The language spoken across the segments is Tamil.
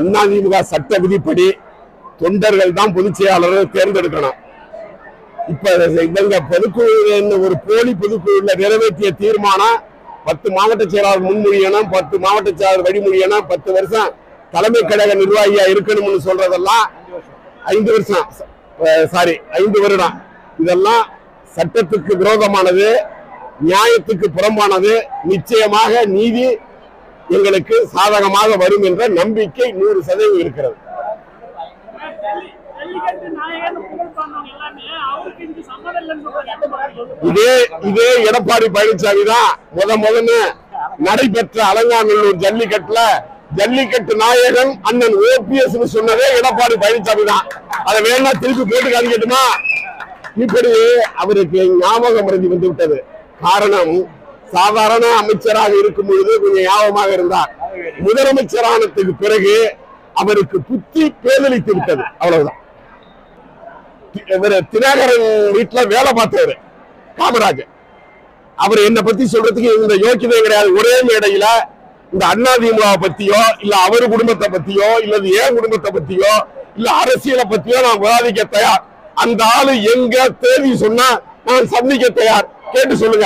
அதிமுக சட்ட விதிப்படி தொண்டர்கள் தான் பொதுச் செயலாளரை தேர்ந்தெடுக்கணும் இப்ப இவங்க பொதுக்குழு ஒரு போலி பொதுக்குழுல நிறைவேற்றிய தீர்மானம் பத்து மாவட்ட செயலாளர் முன்மொழியணும் பத்து மாவட்ட செயலாளர் வழிமொழியணும் பத்து வருஷம் தலைமை கழக நிர்வாகியா இருக்கணும்னு சொல்றதெல்லாம் ஐந்து வருஷம் சாரி ஐந்து வருடம் இதெல்லாம் சட்டத்துக்கு விரோதமானது நியாயத்துக்கு புறம்பானது நிச்சயமாக நீதி எங்களுக்கு சாதகமாக வரும் என்ற நம்பிக்கை நூறு சதவீதம் இருக்கிறது ஜல்லி- ஜல்லிக்கட்டு நாயகன் புகழ் பாண்டவங்க எல்லாமே அவருக்கு இங்க சம்மதம் இல்லைன்னு சொல்றாங்க இதே இதே எடப்பாடி பழனிசாமி தான் முத முதல்ல நடைபெற்ற அலங்காநல்லூர் ஜல்லிக்கட்டுல ஜல்லிக்கட்டு நாயகன் அண்ணன் ஓபிஎஸ் சொன்னதே எடப்பாடி பழனிசாமி தான் அதை வேணா திருப்பி போட்டு காமிக்கட்டுமா இப்படி அவருக்கு ஞாபகம் மறந்து வந்து விட்டது காரணம் சாதாரண அமைச்சராக இருக்கும் பொழுது கொஞ்சம் ஞாபகமாக இருந்தார் முதலமைச்சரானதுக்கு பிறகு அவருக்கு புத்தி பேதலித்து விட்டது அவ்வளவுதான் இவரு தினகரன் வீட்டுல வேலை பார்த்தவர் காமராஜர் அவர் என்ன பத்தி சொல்றதுக்கு இந்த யோக்கியதை கிடையாது ஒரே மேடையில இந்த அதிமுக பத்தியோ இல்ல அவர் குடும்பத்தை பத்தியோ இல்லது என் குடும்பத்தை பத்தியோ இல்ல அரசியலை பத்தியோ நான் விவாதிக்க தயார் அந்த ஆளு எங்க தேதி சொன்னா நான் சந்திக்க தயார் கேட்டு சொல்லுங்க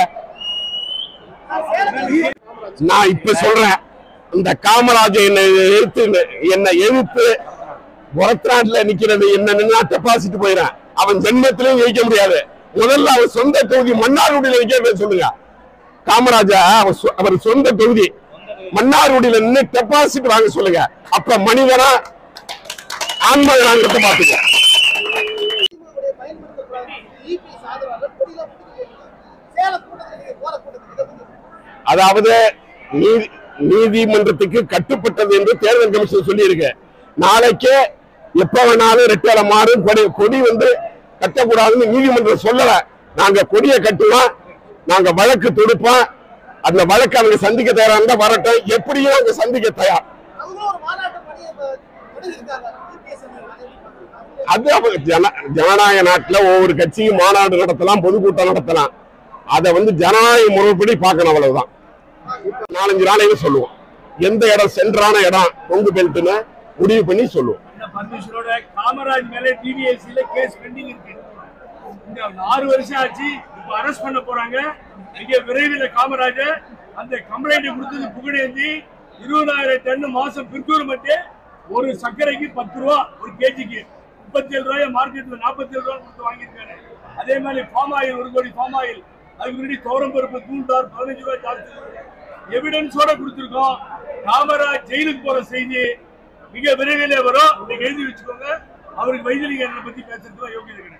நான் இப்ப சொல்றேன் இந்த காமராஜர் என்னை எதிர்த்து என்னை எதிர்த்து புறத்திராட்டுல நிக்கிறது என்ன நின்னா டெபாசிட் போயிடறேன் அவன் ஜென்மத்திலையும் ஜெயிக்க முடியாது முதல்ல அவன் சொந்த தொகுதி மன்னார்குடியில நிக்க சொல்லுங்க காமராஜா அவர் சொ- அவர் சொந்த தொகுதி மன்னார்குடியில நின்று டெபாசிட் வாங்க சொல்லுங்க அப்ப மனிதனா ஆன்மகனாங்கிறத பாத்துக்க திமுகவுடைய பயன்படுத்தக்கூடாது இபி சாதனால கொடியெல்லாம் பிடிக்க சேலம் கூட்டத்தில் நீங்க போற கூட்டத்துக்கு இதை பத்தி அதாவது நீதி நீதிமன்றத்துக்கு கட்டுப்பட்டது என்று தேர்தல் கமிஷன் சொல்லியிருக்கு நாளைக்கே எப்ப வேணாலும் ரெட்டேல மாறும் கொடி கொடி வந்து கட்டக்கூடாதுன்னு நீதிமன்றம் சொல்லல நாங்க கொடியை கட்டுவோம் நாங்க வழக்கு தொடுப்போம் அந்த வழக்கு அவங்க சந்திக்க தயாரா இருந்தா வரட்டும் எப்படியும் அவங்க சந்திக்க தயார் அவங்களும் ஒரு மாநாட்டு பணியை தொடங்கியிருக்காங்க இபிஎஸ் அவங்களும் அது அவங்க ஜன ஜனநாயக நாட்டுல ஒவ்வொரு கட்சியும் மாநாடு நடத்தலாம் பொதுக்கூட்டம் நடத்தலாம் அதை வந்து ஜனநாயக முறைப்படி பார்க்கணும் அவ்வளவுதான் நாலஞ்சு நாளைக்கு சொல்லுவோம் எந்த இடம் சென்றான இடம் கொங்கு பெல்ட்னு முடிவு பண்ணி சொல்லுவோம் இந்த பர்மிஷனோட காமராஜ் மேல டிவிஎஸ்சில கேஸ் பெண்டிங் இருக்கு இந்த ஆறு வருஷம் ஆச்சு இப்ப அரெஸ்ட் பண்ண போறாங்க மிக விரைவில் காமராஜர் அந்த கம்ப்ளைண்ட் கொடுத்தது புகழேந்தி இருபதாயிரம் டன் மாசம் பிற்கூர்மெண்ட் ஒரு சர்க்கரைக்கு பத்து ரூபா ஒரு கேஜிக்கு முப்பத்தி ஏழு ரூபாய் மார்க்கெட்ல நாற்பத்தி ஏழு ரூபா கொடுத்து வாங்கியிருக்காரு அதே மாதிரி பாம் ஆயில் ஒரு கோடி பாம் ஆயில் அதுக்கு முன்னாடி தோரம் பருப்பு தூண்டார் பதினஞ்சு ரூபாய் ஜாஸ்தி எவிடன்ஸோட கொடுத்திருக்கோம் காமராஜ் ஜெயிலுக்கு போற செய்தி மிக விரைவில் வரும் நீங்க எழுதி வச்சுக்கோங்க அவருக்கு வைத்தியலிங்கனை பத்தி பேசுறதுக்கு யோகியதை கிடையாது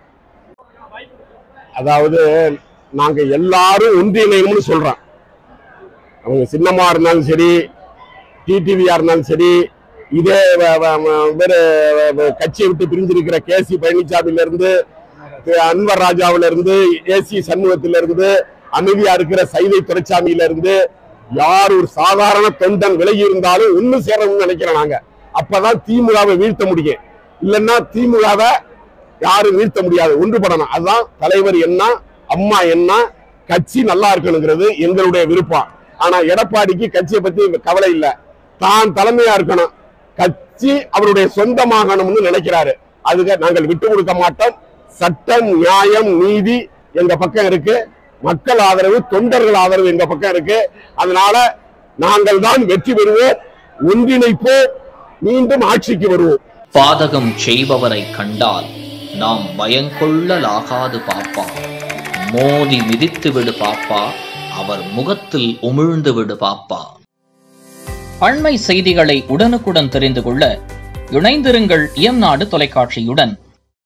அதாவது நாங்க எல்லாரும் ஒன்றிணையணும்னு சொல்றோம் அவங்க சின்னமா இருந்தாலும் சரி டிடிவியா இருந்தாலும் சரி இதே வ- வ- வ- வேறு வ- கட்சியை விட்டு பிரிஞ்சிருக்கிற கே சி பழனிசாமில இருந்து திரு அன்வர் ராஜாவில இருந்து ஏசி சண்முகத்தில இருந்து அமைதியா இருக்கிற சைதை துரைசாமியில இருந்து யார் ஒரு சாதாரண தொண்டன் விலகி இருந்தாலும் ஒண்ணு சேரணும்னு நினைக்கிறோம் நாங்க அப்பதான் திமுகவை வீழ்த்த முடியும் இல்லைன்னா திமுகவை யாரும் வீழ்த்த முடியாது ஒன்றுபடணும் அதுதான் தலைவர் என்ன அம்மா என்ன கட்சி நல்லா இருக்கணுங்கிறது எங்களுடைய விருப்பம் ஆனா எடப்பாடிக்கு கட்சியை பத்தி கவலை இல்ல தான் தலைமையா இருக்கணும் கட்சி அவருடைய சொந்தமாகணும்னு நினைக்கிறாரு அதுக்கு நாங்கள் விட்டு கொடுக்க மாட்டோம் சட்டம் நியாயம் நீதி எங்க பக்கம் இருக்கு மக்கள் ஆதரவு தொண்டர்கள் ஆதரவு எங்க பக்கம் இருக்கு அதனால நாங்கள் தான் வெற்றி பெறுவோம் ஒன்றிணைப்போம் மீண்டும் ஆட்சிக்கு வருவோம் பாதகம் செய்பவரை கண்டால் நாம் பயங்கொள்ளலாகாது பாப்பா மோதி மிதித்து விடு பாப்பா அவர் முகத்தில் உமிழ்ந்து விடு பாப்பா அண்மை செய்திகளை உடனுக்குடன் தெரிந்து கொள்ள இணைந்திருங்கள் இயம்நாடு தொலைக்காட்சியுடன்